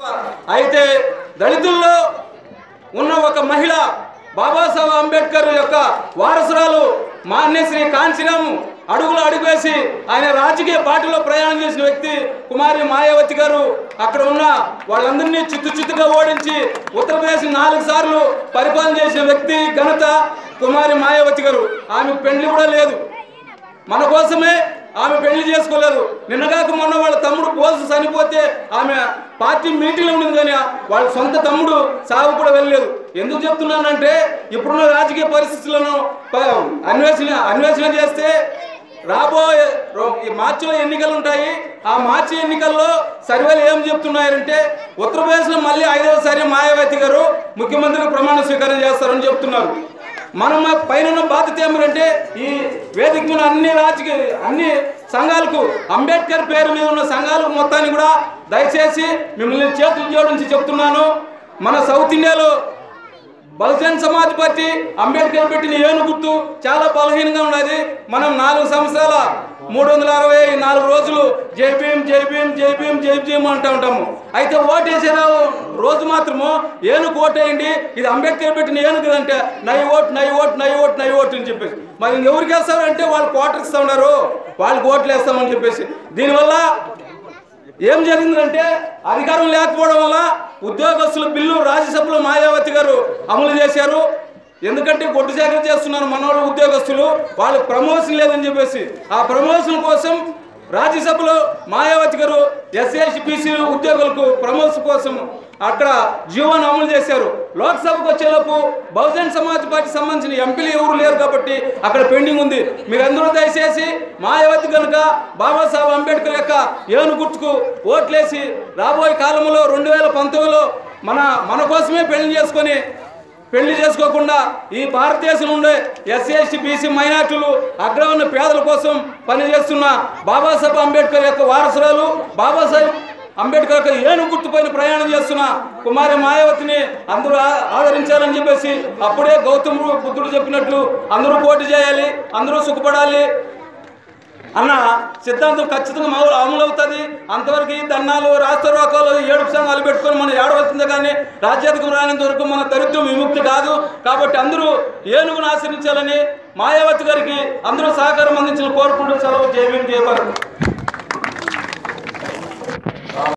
అయితే దళితుల్లో ఉన్న ఒక మహిళ బాబాసాహెబ్ అంబేద్కర్ యొక్క వారసురాలు మాన్యశ్రీ కాంచీరాము అడుగులు అడుగువేసి ఆయన రాజకీయ పార్టీలో ప్రయాణం చేసిన వ్యక్తి కుమారి మాయావతి గారు అక్కడ ఉన్న వాళ్ళందరినీ చిత్తు చిత్తుగా ఓడించి ఉత్తరప్రదేశ్ నాలుగు సార్లు పరిపాలన చేసిన వ్యక్తి ఘనత కుమారి మాయావతి గారు ఆమె పెండ్లి కూడా లేదు మన కోసమే ఆమె పెళ్లి చేసుకోలేదు నిన్నగాక మొన్న వాళ్ళ తమ్ముడు పోల్సి చనిపోతే ఆమె పార్టీ మీటింగ్లో ఉన్నది కానీ వాళ్ళ సొంత తమ్ముడు సాగు కూడా వెళ్ళలేదు ఎందుకు చెప్తున్నానంటే ఇప్పుడున్న రాజకీయ పరిస్థితులను ప- అన్వేషణ అన్వేషణ చేస్తే రాబోయే రో- ఈ మార్చిలో ఎన్నికలు ఉంటాయి ఆ మార్చి ఎన్నికల్లో సర్వేలు ఏం చెప్తున్నారంటే ఉత్తరప్రదేశ్లో మళ్ళీ ఐదవసారి మాయావతి గారు ముఖ్యమంత్రిగా ప్రమాణ స్వీకారం చేస్తారని చెప్తున్నారు మనం మా పైన ఉన్న బాధ్యత ఏమిటంటే ఈ వేదిక మీద అన్ని రాజకీయ అన్ని సంఘాలకు అంబేద్కర్ పేరు మీద ఉన్న సంఘాలకు మొత్తాన్ని కూడా దయచేసి మిమ్మల్ని చేతులు జోడించి చెప్తున్నాను మన సౌత్ ఇండియాలో బహుజన్ సమాజ్ పార్టీ అంబేద్కర్ పెట్టిన ఏను గుర్తు చాలా బలహీనంగా ఉన్నది మనం నాలుగు సంవత్సరాల మూడు వందల అరవై నాలుగు రోజులు జై భీమ్ జై భీమ్ జై భీమ్ జై భీమ్ అంటూ ఉంటాము అయితే ఓటేసే రోజు మాత్రము ఏనుగు ఓటేయండి ఇది అంబేద్కర్ పెట్టిన ఏనుగు అంటే నై ఓట్ నై ఓట్ నై ఓట్ నై ఓట్ అని చెప్పేసి మరి ఎవరికి వేస్తారంటే వాళ్ళు కోటర్కి ఇస్తా ఉన్నారు వాళ్ళకి ఓట్లు వేస్తామని చెప్పేసి దీనివల్ల ఏం జరిగిందంటే అధికారం లేకపోవడం వల్ల ఉద్యోగస్తుల బిల్లు రాజ్యసభలో మాయావతి గారు అమలు చేశారు ఎందుకంటే గొడ్డు సేకరణ చేస్తున్నారు మనోళ్ళ ఉద్యోగస్తులు వాళ్ళు ప్రమోషన్ లేదని చెప్పేసి ఆ ప్రమోషన్ కోసం రాజ్యసభలో మాయావతి గారు ఎస్సీ బీసీ ఉద్యోగులకు ప్రమోషన్ కోసం అక్కడ జీవోను అమలు చేశారు లోక్సభకు వచ్చేలోపు బహుజన్ సమాజ్ పార్టీ సంబంధించిన ఎంపీలు ఎవరు లేరు కాబట్టి అక్కడ పెండింగ్ ఉంది మీరందరూ దయచేసి మాయావతి కనుక బాబాసాహెబ్ అంబేద్కర్ యొక్క ఏను గుర్తుకు ఓట్లేసి రాబోయే కాలంలో రెండు వేల పంతొమ్మిదిలో మన మన కోసమే పెళ్లి చేసుకొని పెళ్లి చేసుకోకుండా ఈ భారతదేశంలో ఉండే ఎస్సీ ఎస్టీ బీసీ మైనార్టీలు అగ్రవర్ణ పేదల కోసం పనిచేస్తున్న బాబాసాహెబ్ అంబేద్కర్ యొక్క వారసురాలు బాబాసాహెబ్ అంబేద్కర్ యొక్క ఏను గుర్తుపైన ప్రయాణం చేస్తున్న కుమారి మాయావతిని అందరూ ఆ- ఆదరించాలని చెప్పేసి అప్పుడే గౌతముడు బుద్ధుడు చెప్పినట్లు అందరూ పోటీ చేయాలి అందరూ సుఖపడాలి అన్న సిద్ధాంతం ఖచ్చితంగా అమలు అమలు అవుతుంది అంతవరకు ఈ దండాలు రాష్ట్రరోకాలు ఏడుపు సంఘాలు పెట్టుకొని మనం ఏడవలసిందే కానీ రాజ్యాధికం రానంత వరకు మన దరిద్రం విముక్తి కాదు కాబట్టి అందరూ ఏనుగును ఆశ్రయించాలని మాయావతి గారికి అందరూ సహకారం అందించిన కోరుకుంటూ సెలవు జయభీం జయభారత్